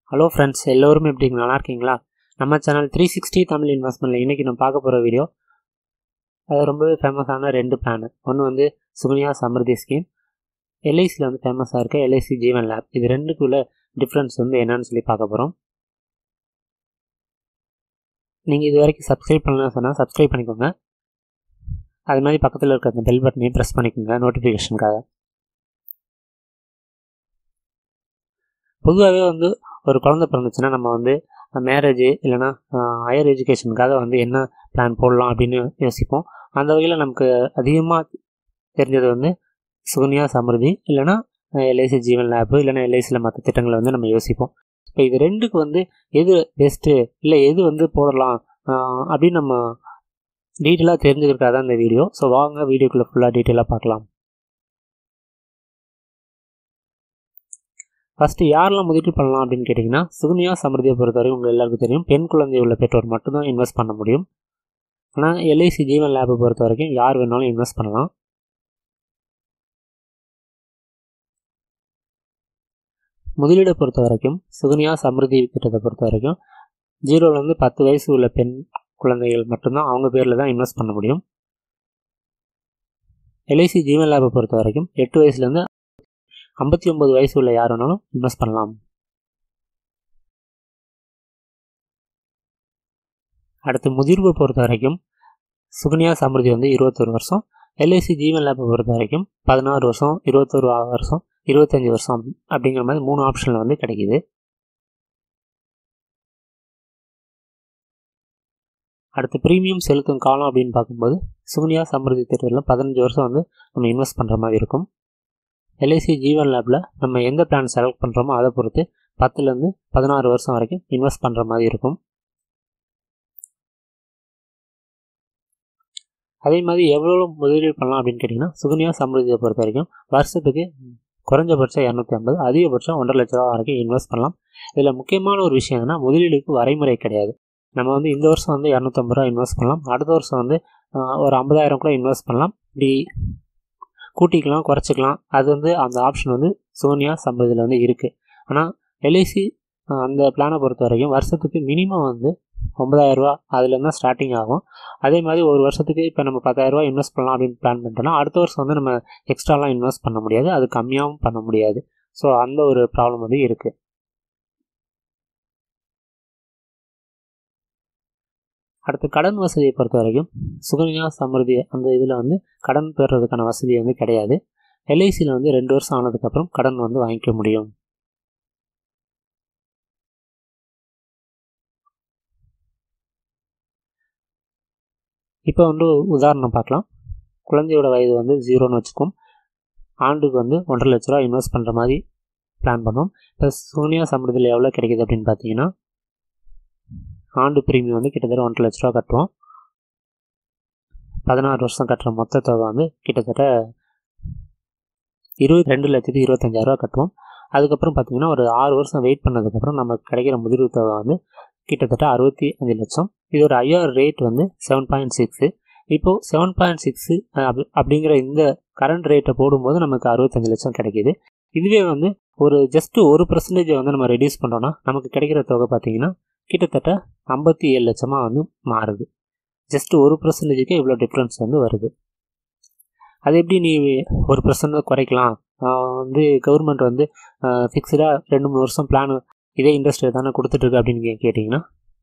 hello friends எல்லோரும் எப்படி நல்லா இருக்கீங்களா நம்ம சேனல் த்ரீ சிக்ஸ்டி தமிழ் இன்வெஸ்ட்மெண்ட்டில் இன்றைக்கி நம்ம பார்க்க போகிற வீடியோ அது ரொம்பவே ஃபேமஸான ரெண்டு பிளான் ஒன்று வந்து சுகன்யா சமிருதி ஸ்கீம் எல்ஐசியில் வந்து ஃபேமஸாக இருக்க எல்ஐசி ஜீவன் லேப் இது ரெண்டுக்குள்ள டிஃப்ரென்ஸ் வந்து என்னன்னு சொல்லி பார்க்க போகிறோம் நீங்கள் இது வரைக்கும் சப்ஸ்கிரைப் பண்ணலாம் சொன்னால் சப்ஸ்கிரைப் பண்ணிக்கோங்க அது மாதிரி பக்கத்தில் இருக்க அந்த பெல் பட்டனையும் ப்ரெஸ் பண்ணிக்கோங்க நோட்டிஃபிகேஷனுக்காக பொதுவாகவே வந்து ஒரு குழந்தை பிறந்துச்சுன்னா நம்ம வந்து மேரேஜ் இல்லைனா ஹையர் எஜுகேஷனுக்காக வந்து என்ன பிளான் போடலாம் அப்படின்னு யோசிப்போம் அந்த வகையில் நமக்கு அதிகமாக தெரிஞ்சது வந்து சுகன்யா சமிருதி இல்லைனா எல்ஐசி ஜீவன் லேப்பு இல்லைனா எல்ஐசியில் மற்ற திட்டங்களை வந்து நம்ம யோசிப்போம் இப்போ இது ரெண்டுக்கு வந்து எது பெஸ்ட்டு இல்லை எது வந்து போடலாம் அப்படின்னு நம்ம டீட்டெயிலாக தெரிஞ்சுக்கிறதுக்காக தான் இந்த வீடியோ ஸோ வாங்க வீடியோக்குள்ளே ஃபுல்லாக டீட்டெயிலாக பார்க்கலாம் ஃபஸ்ட்டு யாரெல்லாம் முதலீடு பண்ணலாம் அப்படின்னு கேட்டிங்கன்னா சுகன்யா சமிருதியை பொறுத்தவரைக்கும் உங்கள் எல்லாருக்கும் தெரியும் பெண் குழந்தை உள்ள பெற்றோர் மட்டும்தான் இன்வெஸ்ட் பண்ண முடியும் ஆனால் எல்ஐசி ஜீவன் லேபை பொறுத்த வரைக்கும் யார் வேணாலும் இன்வெஸ்ட் பண்ணலாம் முதலீடை பொறுத்த வரைக்கும் சுகன்யா சமிருதி திட்டத்தை பொறுத்த வரைக்கும் ஜீரோலேருந்து பத்து வயசு உள்ள பெண் குழந்தைகள் மட்டும்தான் அவங்க பேரில் தான் இன்வெஸ்ட் பண்ண முடியும் எல்ஐசி ஜீவன் லேபை பொறுத்த வரைக்கும் எட்டு வயசுலேருந்து ஐம்பத்தி ஒம்பது வயசு உள்ள யார் வேணாலும் இன்வெஸ்ட் பண்ணலாம் அடுத்து முதிர்வை பொறுத்த வரைக்கும் சுகன்யா சமிருதி வந்து இருபத்தொரு வருஷம் எல்ஐசி ஜீவன் லேப்பை பொறுத்த வரைக்கும் பதினாறு வருஷம் இருபத்தொரு வருஷம் இருபத்தஞ்சி வருஷம் அப்படிங்கிற மாதிரி மூணு ஆப்ஷனில் வந்து கிடைக்கிது அடுத்து ப்ரீமியம் செலுத்தும் காலம் அப்படின்னு பார்க்கும்போது சுகன்யா சமிருதி திட்டத்தில் பதினஞ்சு வருஷம் வந்து நம்ம இன்வெஸ்ட் பண்ணுற மாதிரி இருக்கும் எல்ஐசி ஜீவன் லேபில் நம்ம எந்த பிளான் செலக்ட் பண்ணுறோமோ அதை பொறுத்து பத்துலேருந்து பதினாறு வருஷம் வரைக்கும் இன்வெஸ்ட் பண்ணுற மாதிரி இருக்கும் அதே மாதிரி எவ்வளோ முதலீடு பண்ணலாம் அப்படின்னு கேட்டிங்கன்னா சுகன்யா சமிருதியை பொறுத்த வரைக்கும் வருஷத்துக்கு குறைஞ்சபட்சம் இரநூத்தி ஐம்பது அதிகபட்சம் ஒன்றரை லட்ச ரூபா வரைக்கும் இன்வெஸ்ட் பண்ணலாம் இதில் முக்கியமான ஒரு விஷயம் என்னன்னா முதலீடுக்கு வரைமுறை கிடையாது நம்ம வந்து இந்த வருஷம் வந்து இரநூத்தம்பது ரூபா இன்வெஸ்ட் பண்ணலாம் அடுத்த வருஷம் வந்து ஒரு ஐம்பதாயிரம் கூட இன்வெஸ்ட் பண்ணலாம் இப்படி கூட்டிக்கலாம் குறைச்சிக்கலாம் அது வந்து அந்த ஆப்ஷன் வந்து சோனியா சம்பதியில் வந்து இருக்குது ஆனால் எல்ஐசி அந்த பிளானை பொறுத்த வரைக்கும் வருஷத்துக்கு மினிமம் வந்து ஒன்பதாயிரரூவா அதுலேருந்து தான் ஸ்டார்டிங் ஆகும் அதே மாதிரி ஒரு வருஷத்துக்கு இப்போ நம்ம பத்தாயிரரூவா இன்வெஸ்ட் பண்ணலாம் அப்படின்னு பிளான் பண்ணிட்டோம்னா அடுத்த வருஷம் வந்து நம்ம எக்ஸ்ட்ராலாம் இன்வெஸ்ட் பண்ண முடியாது அது கம்மியாகவும் பண்ண முடியாது ஸோ அந்த ஒரு ப்ராப்ளம் வந்து இருக்குது அடுத்து கடன் வசதியை பொறுத்த வரைக்கும் சுகன்யா சமிருதி அந்த இதில் வந்து கடன் பெறுறதுக்கான வசதி வந்து கிடையாது எல்ஐசியில் வந்து ரெண்டு வருஷம் ஆனதுக்கப்புறம் கடன் வந்து வாங்கிக்க முடியும் இப்போ வந்து உதாரணம் பார்க்கலாம் குழந்தையோட வயது வந்து ஜீரோன்னு வச்சுக்கோம் ஆண்டுக்கு வந்து ஒன்றரை லட்ச ரூபா இன்வெஸ்ட் பண்ணுற மாதிரி பிளான் பண்ணோம் இப்போ சோனியா சமிருதியில் எவ்வளோ கிடைக்கிது அப்படின்னு பார்த்தீங்கன்னா ஆண்டு பிரீமியம் வந்து கிட்டத்தட்ட ஒன்றரை லட்ச ரூபா கட்டுவோம் பதினாறு வருஷம் கட்டுற மொத்த தொகை வந்து கிட்டத்தட்ட இருபத்தி ரெண்டு லட்சத்தி இருபத்தஞ்சாயிரரூவா கட்டுவோம் அதுக்கப்புறம் பார்த்திங்கன்னா ஒரு ஆறு வருஷம் வெயிட் பண்ணதுக்கப்புறம் நமக்கு கிடைக்கிற முதலீடு தொகை வந்து கிட்டத்தட்ட அறுபத்தி அஞ்சு லட்சம் இதோட ஐஆர் ரேட் வந்து செவன் பாயிண்ட் சிக்ஸு இப்போது செவன் பாயிண்ட் சிக்ஸு அப்படிங்கிற இந்த கரண்ட் ரேட்டை போடும்போது நமக்கு அறுபத்தஞ்சு லட்சம் கிடைக்கிது இதுவே வந்து ஒரு ஜஸ்ட் ஒரு பர்சன்டேஜை வந்து நம்ம ரெடியூஸ் பண்ணுறோன்னா நமக்கு கிடைக்கிற தொகை பார்த்திங்கன்னா கிட்டத்தட்ட ஐம்பத்தி ஏழு லட்சமாக வந்து மாறுது ஜஸ்ட் ஒரு பர்சன்டேஜுக்கு இவ்வளோ டிஃப்ரென்ஸ் வந்து வருது அது எப்படி நீ ஒரு பர்சன்ட் குறைக்கலாம் வந்து கவர்மெண்ட் வந்து ஃபிக்ஸ்டாக ரெண்டு மூணு வருஷம் பிளான் இதே இண்டஸ்ட்ரி தானே கொடுத்துட்ருக்கு அப்படின்னு கேட்டிங்கன்னா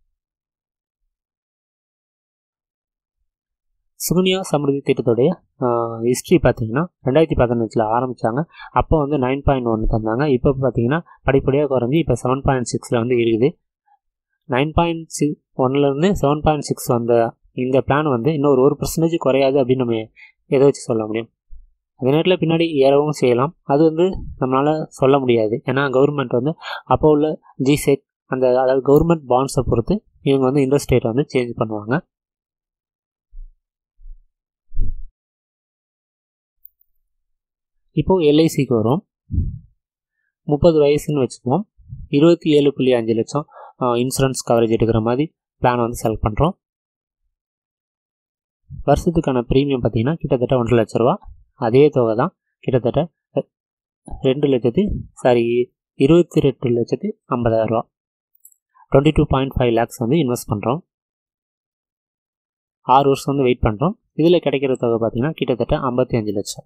சுகன்யா சமிருதி திட்டத்துடைய ஹிஸ்ட்ரி பார்த்தீங்கன்னா ரெண்டாயிரத்தி பதினஞ்சில் ஆரம்பித்தாங்க அப்போ வந்து நைன் பாயிண்ட் ஒன்று தந்தாங்க இப்போ பார்த்தீங்கன்னா படிப்படியாக குறைஞ்சி இப்போ செவன் பாயிண்ட் சிக்ஸில் வந்து இருக்குது நைன் பாயிண்ட் சிக்ஸ் ஒன்லேருந்து செவன் பாயிண்ட் சிக்ஸ் வந்த இந்த பிளான் வந்து இன்னும் ஒரு ஒரு பர்சன்டேஜ் குறையாது அப்படின்னு நம்ம எதை வச்சு சொல்ல முடியும் அதே நேரத்தில் பின்னாடி ஏறவும் செய்யலாம் அது வந்து நம்மளால் சொல்ல முடியாது ஏன்னா கவர்மெண்ட் வந்து அப்போ உள்ள ஜிசெக் அந்த அதாவது கவர்மெண்ட் பாண்ட்ஸை பொறுத்து இவங்க வந்து இன்ட்ரெஸ்ட் ரேட்டை வந்து சேஞ்ச் பண்ணுவாங்க இப்போது எல்ஐசிக்கு வரும் முப்பது வயசுன்னு வச்சுக்குவோம் இருபத்தி ஏழு புள்ளி அஞ்சு லட்சம் இன்சூரன்ஸ் கவரேஜ் எடுக்கிற மாதிரி பிளான் வந்து செலக்ட் பண்ணுறோம் வருஷத்துக்கான ப்ரீமியம் பார்த்திங்கன்னா கிட்டத்தட்ட ஒன்றரை லட்ச ரூபா அதே தொகை தான் கிட்டத்தட்ட ரெண்டு லட்சத்தி சாரி இருபத்தி ரெண்டு லட்சத்தி ஐம்பதாயிரரூவா twenty two point five lakhs வந்து இன்வெஸ்ட் பண்ணுறோம் ஆறு வருஷம் வந்து வெயிட் பண்ணுறோம் இதில் கிடைக்கிற தொகை பார்த்தீங்கன்னா கிட்டத்தட்ட ஐம்பத்தி அஞ்சு லட்சம்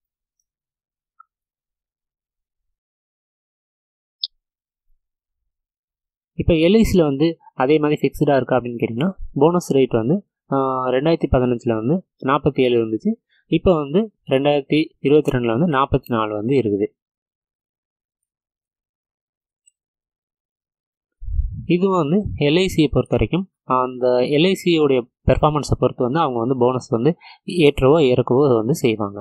இப்போ எல்ஐசியில் வந்து அதே மாதிரி ஃபிக்ஸ்டாக இருக்கா அப்படின்னு கேட்டிங்கன்னா போனஸ் ரேட் வந்து ரெண்டாயிரத்தி பதினஞ்சில் வந்து நாற்பத்தி ஏழு இருந்துச்சு இப்போ வந்து ரெண்டாயிரத்தி இருபத்தி ரெண்டில் வந்து நாற்பத்தி நாலு வந்து இருக்குது இதுவும் வந்து எல்ஐசியை பொறுத்த வரைக்கும் அந்த எல்ஐசியோடைய பெர்ஃபார்மன்ஸை பொறுத்து வந்து அவங்க வந்து போனஸ் வந்து ஏற்றவோ இறக்கவோ வந்து செய்வாங்க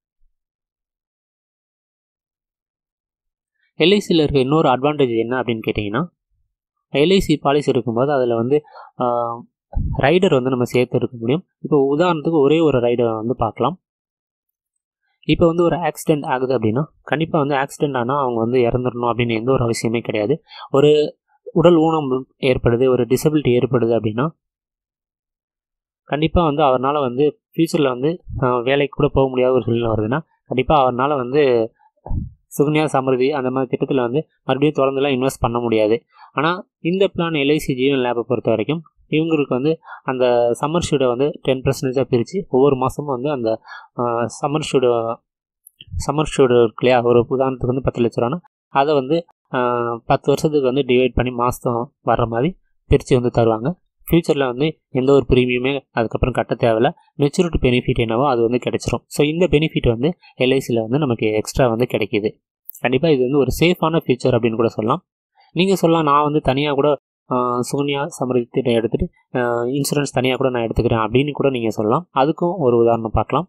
எல்ஐசியில் இருக்க இன்னொரு அட்வான்டேஜ் என்ன அப்படின்னு கேட்டிங்கன்னா எல்ஐசி பாலிசி இருக்கும்போது அதில் வந்து ரைடர் வந்து நம்ம சேர்த்து இருக்க முடியும் இப்போ உதாரணத்துக்கு ஒரே ஒரு ரைடரை வந்து பார்க்கலாம் இப்போ வந்து ஒரு ஆக்சிடென்ட் ஆகுது அப்படின்னா கண்டிப்பாக வந்து ஆக்சிடென்ட் ஆனால் அவங்க வந்து இறந்துடணும் அப்படின்னு எந்த ஒரு அவசியமே கிடையாது ஒரு உடல் ஊனம் ஏற்படுது ஒரு டிசபிலிட்டி ஏற்படுது அப்படின்னா கண்டிப்பாக வந்து அவரால் வந்து ஃப்யூச்சரில் வந்து வேலைக்கு கூட போக முடியாத ஒரு சூழ்நிலை வருதுன்னா கண்டிப்பாக அவரால் வந்து சுகன்யா சமிருதி அந்த மாதிரி திட்டத்தில் வந்து மறுபடியும் தொடர்ந்துலாம் இன்வெஸ்ட் பண்ண முடியாது ஆனால் இந்த பிளான் எல்ஐசி ஜீவன் லேபை பொறுத்த வரைக்கும் இவங்களுக்கு வந்து அந்த சம்மர் ஷூடை வந்து டென் பர்சன்டேஜாக பிரித்து ஒவ்வொரு மாதமும் வந்து அந்த சம்மர் ஷூடு சம்மர் ஷூடு இருக்கு இல்லையா ஒரு உதாரணத்துக்கு வந்து பத்து லட்ச ரூபானா அதை வந்து பத்து வருஷத்துக்கு வந்து டிவைட் பண்ணி மாதம் வர்ற மாதிரி பிரித்து வந்து தருவாங்க ஃப்யூச்சரில் வந்து எந்த ஒரு ப்ரீமியமே அதுக்கப்புறம் கட்ட தேவையில்ல மெச்சூரிட்டி பெனிஃபிட் என்னவோ அது வந்து கிடைச்சிரும் ஸோ இந்த பெனிஃபிட் வந்து எல்ஐசியில் வந்து நமக்கு எக்ஸ்ட்ரா வந்து கிடைக்கிது கண்டிப்பாக இது வந்து ஒரு சேஃபான ஃபியூச்சர் அப்படின்னு கூட சொல்லலாம் நீங்கள் சொல்லலாம் நான் வந்து தனியாக கூட சுகன்யா சமரிதி திட்டம் எடுத்துகிட்டு இன்சூரன்ஸ் தனியாக கூட நான் எடுத்துக்கிறேன் அப்படின்னு கூட நீங்கள் சொல்லலாம் அதுக்கும் ஒரு உதாரணம் பார்க்கலாம்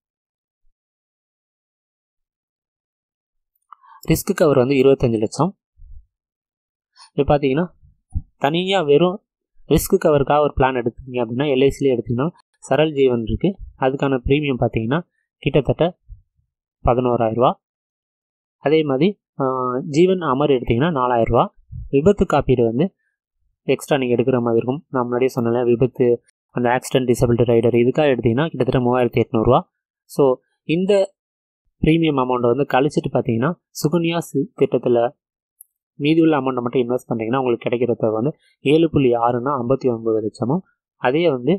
ரிஸ்க்கு கவர் வந்து இருபத்தஞ்சி லட்சம் இப்போ பார்த்தீங்கன்னா தனியாக வெறும் ரிஸ்க் கவருக்காக ஒரு பிளான் எடுத்தீங்க அப்படின்னா எல்ஐசிலே எடுத்திங்கன்னா சரல் ஜீவன் இருக்குது அதுக்கான ப்ரீமியம் பார்த்தீங்கன்னா கிட்டத்தட்ட பதினோராயிரரூவா அதே மாதிரி ஜீவன் அமர் எடுத்திங்கன்னா நாலாயிரரூவா விபத்து காப்பீடு வந்து எக்ஸ்ட்ரா நீங்கள் எடுக்கிற மாதிரி இருக்கும் நான் முன்னாடியே சொன்னேன் விபத்து அந்த ஆக்சிடென்ட் டிசபிலிட்டி ரைடர் இதுக்காக எடுத்திங்கன்னா கிட்டத்தட்ட மூவாயிரத்தி எட்நூறுவா ஸோ இந்த ப்ரீமியம் அமௌண்ட்டை வந்து கழிச்சிட்டு பார்த்தீங்கன்னா சுகன்யா திட்டத்தில் மீதி உள்ள அமௌண்ட்டை மட்டும் இன்வெஸ்ட் பண்ணிங்கன்னா உங்களுக்கு கிடைக்கிற தொகை வந்து ஏழு புள்ளி ஆறுனா ஐம்பத்தி ஒன்பது லட்சமும் அதே வந்து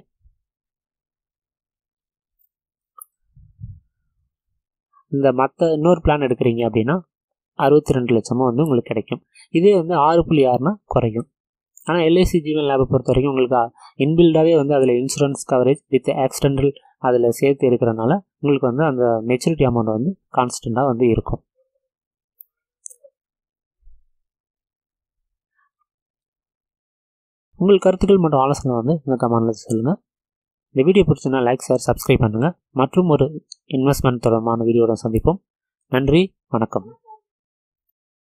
இந்த மற்ற இன்னொரு பிளான் எடுக்கிறீங்க அப்படின்னா அறுபத்தி ரெண்டு லட்சமும் வந்து உங்களுக்கு கிடைக்கும் இதே வந்து ஆறு புள்ளி ஆறுனா குறையும் ஆனால் எல்ஐசி ஜீவன் லேபை பொறுத்த வரைக்கும் உங்களுக்கு இன்பில்டாகவே வந்து அதில் இன்சூரன்ஸ் கவரேஜ் வித் ஆக்சிடென்டல் அதில் சேர்த்து இருக்கிறனால உங்களுக்கு வந்து அந்த மெச்சூரிட்டி அமௌண்ட் வந்து கான்ஸ்டண்ட்டாக வந்து இருக்கும் உங்கள் கருத்துக்கள் மற்றும் ஆலோசனை வந்து இந்த கமெண்ட்டில் சொல்லுங்கள் இந்த வீடியோ பிடிச்சிருந்தா லைக் ஷேர் சப்ஸ்கிரைப் பண்ணுங்கள் மற்றும் ஒரு இன்வெஸ்ட்மெண்ட் தொடர்பான வீடியோட சந்திப்போம் நன்றி வணக்கம்